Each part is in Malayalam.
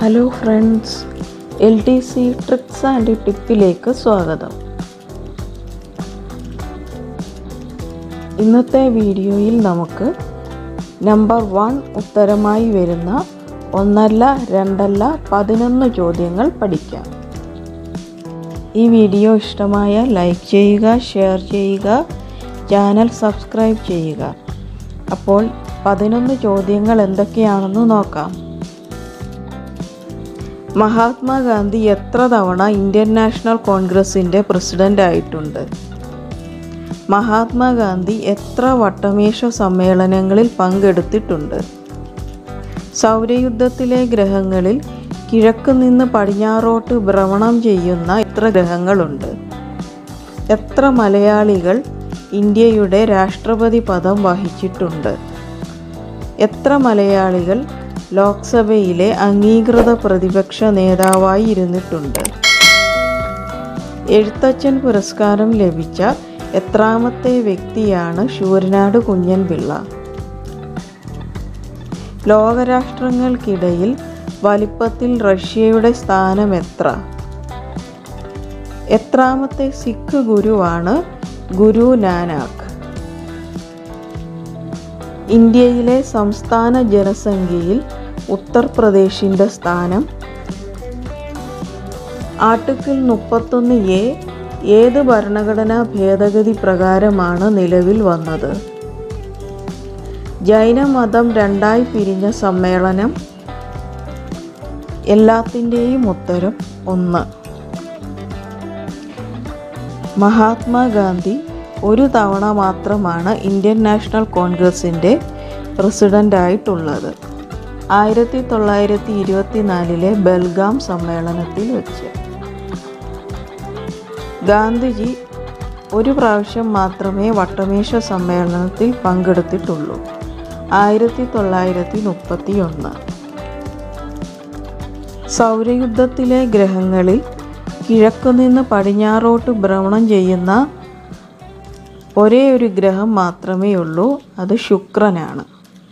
hello friends L T C tricks and ടിപ്പിലേക്ക് സ്വാഗതം ഇന്നത്തെ വീഡിയോയിൽ നമുക്ക് നമ്പർ വൺ ഉത്തരമായി വരുന്ന ഒന്നല്ല രണ്ടല്ല പതിനൊന്ന് ചോദ്യങ്ങൾ പഠിക്കാം ഈ വീഡിയോ ഇഷ്ടമായ ലൈക്ക് ചെയ്യുക ഷെയർ ചെയ്യുക ചാനൽ സബ്സ്ക്രൈബ് ചെയ്യുക അപ്പോൾ പതിനൊന്ന് ചോദ്യങ്ങൾ എന്തൊക്കെയാണെന്ന് നോക്കാം മഹാത്മാഗാന്ധി എത്ര തവണ ഇന്ത്യൻ നാഷണൽ കോൺഗ്രസിൻ്റെ പ്രസിഡൻ്റ് ആയിട്ടുണ്ട് മഹാത്മാഗാന്ധി എത്ര വട്ടമേശ സമ്മേളനങ്ങളിൽ പങ്കെടുത്തിട്ടുണ്ട് സൗരയുദ്ധത്തിലെ ഗ്രഹങ്ങളിൽ കിഴക്ക് നിന്ന് പടിഞ്ഞാറോട്ട് ഭ്രമണം ചെയ്യുന്ന എത്ര ഗ്രഹങ്ങളുണ്ട് എത്ര മലയാളികൾ ഇന്ത്യയുടെ രാഷ്ട്രപതി പദം വഹിച്ചിട്ടുണ്ട് എത്ര മലയാളികൾ ലോക്സഭയിലെ അംഗീകൃത പ്രതിപക്ഷ നേതാവായി ഇരുന്നിട്ടുണ്ട് എഴുത്തച്ഛൻ പുരസ്കാരം ലഭിച്ച എത്രാമത്തെ വ്യക്തിയാണ് ശൂരനാട് കുഞ്ഞൻപിള്ള ലോകരാഷ്ട്രങ്ങൾക്കിടയിൽ വലിപ്പത്തിൽ റഷ്യയുടെ സ്ഥാനം എത്ര എത്രാമത്തെ സിഖ് ഗുരുവാണ് ഗുരു നാനാക്ക് ഇന്ത്യയിലെ സംസ്ഥാന ജനസംഖ്യയിൽ ഉത്തർപ്രദേശിൻ്റെ സ്ഥാനം ആർട്ടിക്കിൾ മുപ്പത്തൊന്ന് എ ഏത് ഭരണഘടനാ ഭേദഗതി പ്രകാരമാണ് നിലവിൽ വന്നത് ജൈനമതം രണ്ടായി പിരിഞ്ഞ സമ്മേളനം എല്ലാത്തിൻ്റെയും ഉത്തരം ഒന്ന് മഹാത്മാഗാന്ധി ഒരു തവണ മാത്രമാണ് ഇന്ത്യൻ നാഷണൽ കോൺഗ്രസിൻ്റെ പ്രസിഡൻ്റായിട്ടുള്ളത് ആയിരത്തി തൊള്ളായിരത്തി ഇരുപത്തിനാലിലെ ബൽഗാം സമ്മേളനത്തിൽ വെച്ച് ഗാന്ധിജി ഒരു പ്രാവശ്യം മാത്രമേ വട്ടമേശ സമ്മേളനത്തിൽ പങ്കെടുത്തിട്ടുള്ളൂ ആയിരത്തി തൊള്ളായിരത്തി മുപ്പത്തി ഒന്ന് സൗരയുദ്ധത്തിലെ ഗ്രഹങ്ങളിൽ കിഴക്കുനിന്ന് പടിഞ്ഞാറോട്ട് ഭ്രമണം ചെയ്യുന്ന ഒരേ ഒരു ഗ്രഹം മാത്രമേ ഉള്ളൂ അത് ശുക്രനാണ്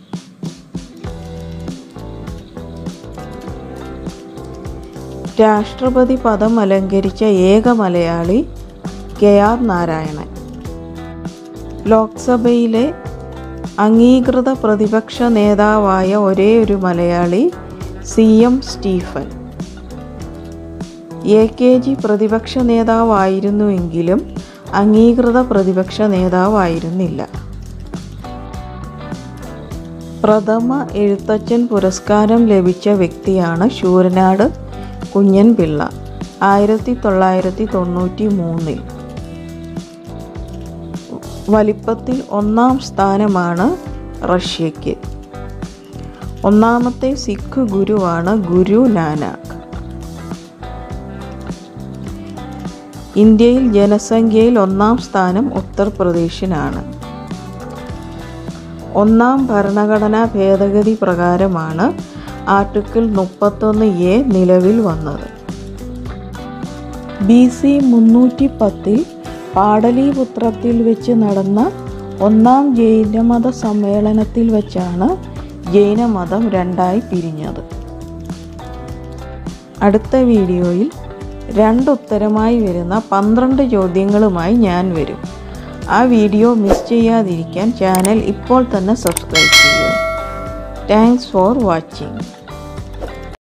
രാഷ്ട്രപതി പദം അലങ്കരിച്ച ഏക മലയാളി കെ ആർ നാരായണൻ ലോക്സഭയിലെ അംഗീകൃത പ്രതിപക്ഷ നേതാവായ ഒരേ ഒരു Malayali C M Stephen A K G പ്രതിപക്ഷ നേതാവായിരുന്നുവെങ്കിലും അംഗീകൃത പ്രതിപക്ഷ നേതാവായിരുന്നില്ല പ്രഥമ എഴുത്തച്ഛൻ പുരസ്കാരം ലഭിച്ച വ്യക്തിയാണ് ശൂരനാട് കുഞ്ഞൻ പിള്ള ആയിരത്തി തൊള്ളായിരത്തി തൊണ്ണൂറ്റി മൂന്നിൽ വലിപ്പത്തിൽ ഒന്നാം സ്ഥാനമാണ് റഷ്യയ്ക്ക് ഒന്നാമത്തെ സിഖ് ഗുരുവാണ് ഗുരു നാനാക്ക് ഇന്ത്യയിൽ ജനസംഖ്യയിൽ ഒന്നാം സ്ഥാനം ഉത്തർപ്രദേശിനാണ് ഒന്നാം ഭരണഘടനാ ഭേദഗതി പ്രകാരമാണ് ആർട്ടിക്കിൾ മുപ്പത്തൊന്ന് എ നിലവിൽ വന്നത് ബി സി മുന്നൂറ്റി പത്തിൽ പാടലീപുത്രത്തിൽ വെച്ച് നടന്ന ഒന്നാം ജൈനമത സമ്മേളനത്തിൽ വെച്ചാണ് ജൈനമതം രണ്ടായി പിരിഞ്ഞത് അടുത്ത വീഡിയോയിൽ രണ്ടുത്തരമായി വരുന്ന പന്ത്രണ്ട് ചോദ്യങ്ങളുമായി ഞാൻ വരും ആ വീഡിയോ മിസ് ചെയ്യാതിരിക്കാൻ ചാനൽ ഇപ്പോൾ തന്നെ സബ്സ്ക്രൈബ് ചെയ്യുക താങ്ക്സ് ഫോർ വാച്ചിങ്